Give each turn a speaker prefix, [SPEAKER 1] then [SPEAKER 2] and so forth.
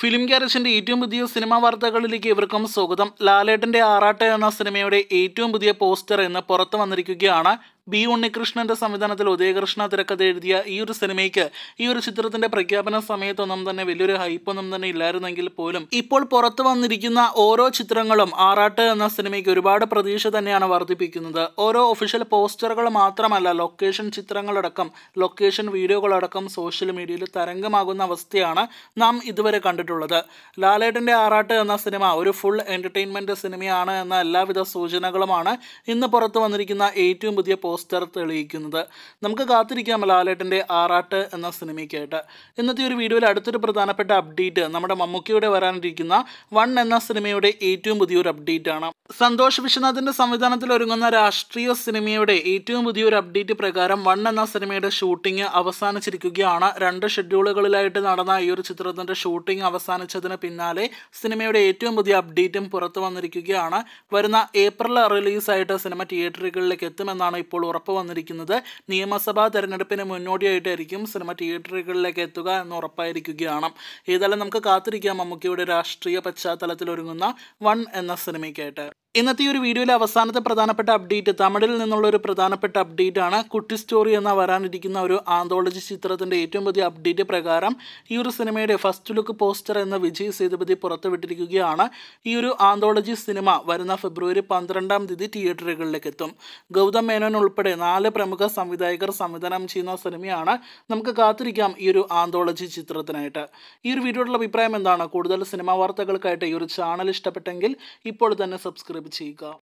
[SPEAKER 1] film ക്യാരസിന്റെ ഏറ്റവും പുതിയ cinema വാർത്തകളിലേക്ക് ഇവർക്കും സ്വാഗതം ലാലേട്ടന്റെ ആറാട്ട് എന്ന സിനിമയുടെ ഏറ്റവും പുതിയ പോസ്റ്റർ ഇന്ന് പുറത്തു വന്നിരിക്കുകയാണ് ബി ഉണ്ണികൃഷ്ണന്റെ സംവിധാനത്തിൽ ഉദയകൃഷ്ണ തിരക്കഥ എഴുതിയ ഈ ഒരു സിനിമയ്ക്ക് ഈ ഒരു ചിത്രത്തിന്റെ പ്രഖ്യാപന സമയത്തൊന്നും തന്നെ വലിയൊരു ഹൈപ്പൊന്നും തന്നെ ഇല്ലായിരുന്നെങ്കിൽ പോലും ഇപ്പോൾ പുറത്തു വന്നിരിക്കുന്ന ഓരോ ചിത്രങ്ങളും ആറാട്ട് എന്ന സിനിമയ്ക്ക് ഒരുപാട് പ്രതീക്ഷ തന്നെയാണ് വർദ്ധിപ്പിക്കുന്നത് ഓരോ ഒഫീഷ്യൽ പോസ്റ്ററുകൾ മാത്രമല്ല ലൊക്കേഷൻ ചിത്രങ്ങളടക്കം ലൊക്കേഷൻ വീഡിയോകളടക്കം സോഷ്യൽ മീഡിയയിൽ തരംഗമാകുന്ന അവസ്ഥയാണ് നാം ഇതുവരെ കണ്ടിട്ടുള്ളത് ലാലേട്ടന്റെ ആറാട്ട് എന്ന സിനിമ ഒരു ഫുൾ എന്റർടൈൻമെന്റ് സിനിമയാണ് എന്ന എല്ലാവിധ സൂചനകളുമാണ് ഇന്ന് പുറത്തു വന്നിരിക്കുന്ന ഏറ്റവും പുതിയ പോസ്റ്റർ തെളിയിക്കുന്നത് നമുക്ക് കാത്തിരിക്കാം ലാലേട്ടൻ്റെ ആറാട്ട് എന്ന സിനിമയ്ക്കായിട്ട് ഇന്നത്തെ ഒരു വീഡിയോയിൽ അടുത്തൊരു പ്രധാനപ്പെട്ട അപ്ഡേറ്റ് നമ്മുടെ മമ്മൂക്കിയുടെ വരാനിരിക്കുന്ന വൺ എന്ന സിനിമയുടെ ഏറ്റവും പുതിയൊരു അപ്ഡേറ്റ് ആണ് സന്തോഷ് വിശ്വനാഥിന്റെ സംവിധാനത്തിൽ ഒരുങ്ങുന്ന രാഷ്ട്രീയ സിനിമയുടെ ഏറ്റവും പുതിയൊരു അപ്ഡേറ്റ് പ്രകാരം വൺ എന്ന സിനിമയുടെ ഷൂട്ടിംഗ് അവസാനിച്ചിരിക്കുകയാണ് രണ്ട് ഷെഡ്യൂളുകളിലായിട്ട് നടന്ന ഈ ഒരു ചിത്രത്തിന്റെ ഷൂട്ടിംഗ് അവസാനിച്ചതിന് പിന്നാലെ സിനിമയുടെ ഏറ്റവും പുതിയ അപ്ഡേറ്റും പുറത്തു വന്നിരിക്കുകയാണ് വരുന്ന ഏപ്രിൽ റിലീസായിട്ട് സിനിമ തിയേറ്ററുകളിലേക്ക് എത്തുമെന്നാണ് ഇപ്പോൾ ഉറപ്പ് വന്നിരിക്കുന്നത് നിയമസഭാ തെരഞ്ഞെടുപ്പിന് മുന്നോടിയായിട്ടായിരിക്കും സിനിമ തിയേറ്ററുകളിലേക്ക് എത്തുക എന്ന് ഉറപ്പായിരിക്കുകയാണ് ഏതായാലും നമുക്ക് കാത്തിരിക്കാം മമ്മൂക്കിയുടെ രാഷ്ട്രീയ പശ്ചാത്തലത്തിൽ ഒരുങ്ങുന്ന വൺ എന്ന സിനിമയ്ക്കായിട്ട് ഇന്നത്തെ ഈ ഒരു വീഡിയോയിലെ അവസാനത്തെ പ്രധാനപ്പെട്ട അപ്ഡേറ്റ് തമിഴിൽ നിന്നുള്ള ഒരു പ്രധാനപ്പെട്ട അപ്ഡേറ്റ് ആണ് കുട്ടി സ്റ്റോറി എന്ന വരാനിരിക്കുന്ന ഒരു ആന്തോളജി ചിത്രത്തിന്റെ ഏറ്റവും പുതിയ അപ്ഡേറ്റ് പ്രകാരം ഈ ഒരു സിനിമയുടെ ഫസ്റ്റ് ലുക്ക് പോസ്റ്റർ എന്ന വിജയ് സേതുപതി പുറത്തുവിട്ടിരിക്കുകയാണ് ഈ ഒരു ആന്തോളജി സിനിമ വരുന്ന ഫെബ്രുവരി പന്ത്രണ്ടാം തീയതി തിയേറ്ററുകളിലേക്ക് എത്തും ഗൗതം മേനോൻ ഉൾപ്പെടെ നാല് പ്രമുഖ സംവിധായകർ സംവിധാനം ചെയ്യുന്ന സിനിമയാണ് നമുക്ക് കാത്തിരിക്കാം ഈ ഒരു ആന്തോളജി ചിത്രത്തിനായിട്ട് ഈ ഒരു വീഡിയോയുടെ അഭിപ്രായം എന്താണ് കൂടുതൽ സിനിമാ വാർത്തകൾക്കായിട്ട് ഈ ഒരു ചാനൽ ഇഷ്ടപ്പെട്ടെങ്കിൽ ഇപ്പോൾ തന്നെ സബ്സ്ക്രൈബ് ചെയ്യുക